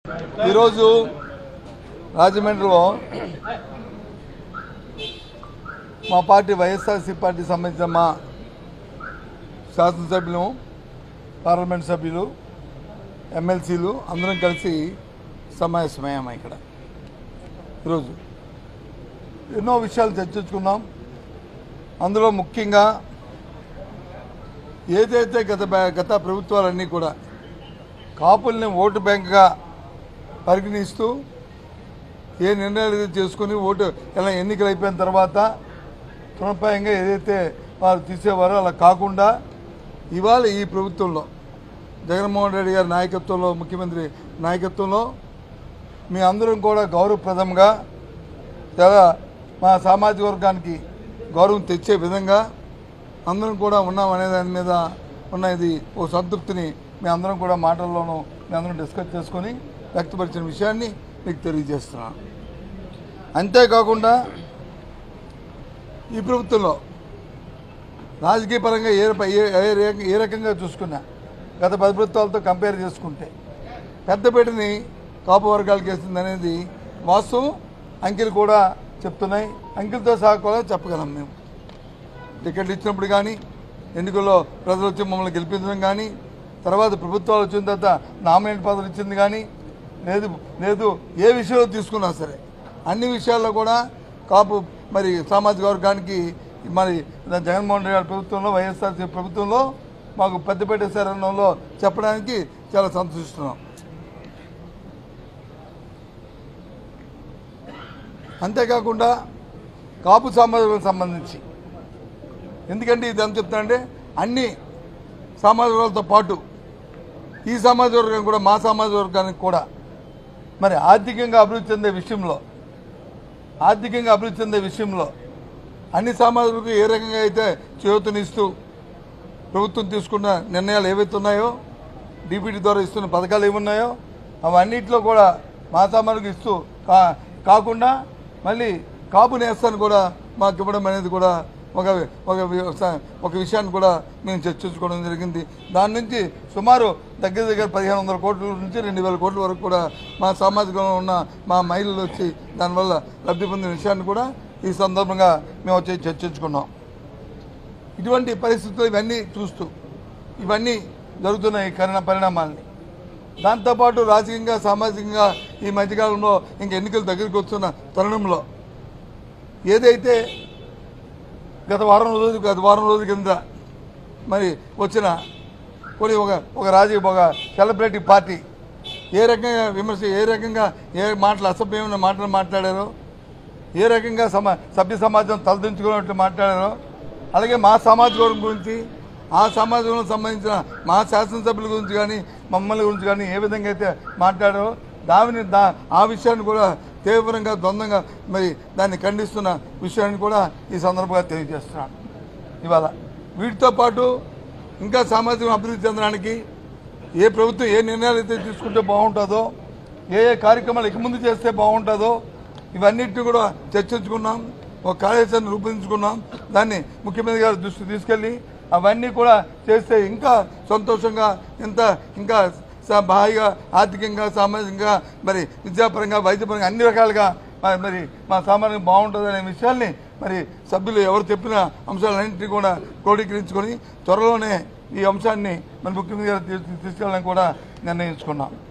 ఈరోజు రాజమండ్రిలో మా పార్టీ వైఎస్ఆర్సీ పార్టీ సంబంధించిన మా శాసనసభ్యులు పార్లమెంట్ సభ్యులు ఎమ్మెల్సీలు అందరం కలిసి సమావేశమయ్యాము ఇక్కడ ఈరోజు ఎన్నో విషయాలు చర్చించుకున్నాం అందులో ముఖ్యంగా ఏదైతే గత బ్యా- గత ప్రభుత్వాలన్నీ కూడా కాపుల్ని ఓటు బ్యాంక్గా పరిగణిస్తూ ఏ నిర్ణయాలు అయితే చేసుకుని ఓటు ఇలా ఎన్నికలు అయిపోయిన తర్వాత తృణప్రాయంగా ఏదైతే వారు తీసేవారో అలా కాకుండా ఇవాళ ఈ ప్రభుత్వంలో జగన్మోహన్ రెడ్డి గారి నాయకత్వంలో ముఖ్యమంత్రి నాయకత్వంలో మీ అందరం కూడా గౌరవప్రదంగా చాలా మా సామాజిక వర్గానికి గౌరవం తెచ్చే విధంగా అందరం కూడా ఉన్నాం అనే దాని మీద ఉన్న ఇది ఓ సంతృప్తిని మీ అందరం కూడా మాటల్లోనూ మీ అందరం డిస్కస్ చేసుకొని వ్యక్తపరిచిన విషయాన్ని మీకు తెలియజేస్తున్నాను అంతేకాకుండా ఈ ప్రభుత్వంలో రాజకీయ పరంగా ఏ రక- ఏ- ఏ రక- ఏ రకంగా చూసుకున్నా గత పది ప్రభుత్వాలతో కంపేర్ చేసుకుంటే పెద్దపేటని కాపు వర్గాలకు వేస్తుంది అనేది వాస్తవం అంకెలు కూడా చెప్తున్నాయి అంకెలతో సహా కూడా చెప్పగలం మేము టికెట్లు ఇచ్చినప్పుడు కానీ ఎన్నికల్లో ప్రజలు వచ్చి మమ్మల్ని గెలిపించడం కానీ తర్వాత ప్రభుత్వాలు వచ్చిన తర్వాత నామినేట్ పదవులు ఇచ్చింది కానీ లేదు లేదు ఏ విషయంలో తీసుకున్నా సరే అన్ని విషయాల్లో కూడా కాపు మరి సామాజిక వర్గానికి మరి జగన్మోహన్ రెడ్డి గారి ప్రభుత్వంలో వైఎస్ఆర్సీ ప్రభుత్వంలో మాకు పెద్దపేట శరణంలో చెప్పడానికి చాలా సంతోషిస్తున్నాం అంతేకాకుండా కాపు సామాజికలకు సంబంధించి ఎందుకంటే ఇది ఎంత చెప్తానంటే అన్ని సామాజిక వర్గాలతో పాటు ఈ సామాజిక వర్గం కూడా మా సామాజిక వర్గానికి కూడా మరి ఆర్థికంగా అభివృద్ధి చెందే విషయంలో ఆర్థికంగా అభివృద్ధి చెందే విషయంలో అన్ని సామాజికులకు ఏ రకంగా అయితే చేయూతనిస్తూ ప్రభుత్వం తీసుకున్న నిర్ణయాలు ఏవైతే ఉన్నాయో డీపీటీ ద్వారా ఇస్తున్న పథకాలు ఏమున్నాయో అవన్నిటిలో కూడా మా సామాన్లకు ఇస్తూ కా కాకుండా మళ్ళీ కాపు నేస్తాను కూడా మాకు ఇవ్వడం అనేది కూడా ఒక ఒక వి- ఒక విషయాన్ని కూడా మేము చర్చించుకోవడం జరిగింది దాని నుంచి సుమారు దగ్గర దగ్గర పదిహేను వందల కోట్ల నుంచి రెండు వేల కోట్ల వరకు కూడా మా సామాజికంలో ఉన్న మా మహిళలు వచ్చి దానివల్ల లబ్ధి పొందిన విషయాన్ని కూడా ఈ సందర్భంగా మేము వచ్చి చర్చించుకున్నాం ఇటువంటి పరిస్థితులు ఇవన్నీ చూస్తూ ఇవన్నీ జరుగుతున్నాయి కరణ పరిణామాలని దాంతోపాటు రాజకీయంగా సామాజికంగా ఈ మధ్యకాలంలో ఇంక ఎన్నికలు దగ్గరికి వస్తున్న తరుణంలో ఏదైతే గత వారం రోజులు గత వారం రోజుల కింద మరి వచ్చిన కొన్ని ఒక ఒక రాజకీయ ఒక సెలబ్రిటీ పార్టీ ఏ రకంగా విమర్శ ఏ రకంగా ఏ మాటలు అసభ్యమైన మాటలు మాట్లాడారో ఏ రకంగా సమా సభ్య సమాజం తలదించుకున్నట్టు మాట్లాడారో అలాగే మా సమాజ వర్గం గురించి ఆ సమాజంలో సంబంధించిన మా శాసనసభ్యుల గురించి కానీ మమ్మల్ని గురించి కానీ ఏ విధంగా అయితే మాట్లాడారో దానిని దా ఆ విషయాన్ని కూడా తీవ్రంగా ద్వంద్వంగా మరి దాన్ని ఖండిస్తున్న విషయాన్ని కూడా ఈ సందర్భంగా తెలియజేస్తున్నాను ఇవాళ వీటితో పాటు ఇంకా సామాజిక అభివృద్ధి చెందడానికి ఏ ప్రభుత్వం ఏ నిర్ణయాలు అయితే తీసుకుంటే బాగుంటుందో ఏ ఏ కార్యక్రమాలు ఇక ముందు చేస్తే బాగుంటుందో ఇవన్నిటిని కూడా చర్చించుకున్నాం ఒక కార్యాచరణ రూపొందించుకున్నాం దాన్ని ముఖ్యమంత్రి గారి దృష్టికి తీసుకెళ్ళి అవన్నీ కూడా చేస్తే ఇంకా సంతోషంగా ఇంత ఇంకా స- హాయిగా ఆర్థికంగా సామాజికంగా మరి విద్యాపరంగా వైద్యపరంగా అన్ని రకాలుగా మ- మరి మా సామాన్యం బాగుంటుంది అనే విషయాల్ని మరి సభ్యులు ఎవరు చెప్పిన అంశాలన్నింటినీ కూడా క్రోడీకరించుకొని త్వరలోనే ఈ అంశాన్ని మన ముఖ్యమంత్రి గారు తీ- తీసుకెళ్ళాలని కూడా నిర్ణయించుకున్నాం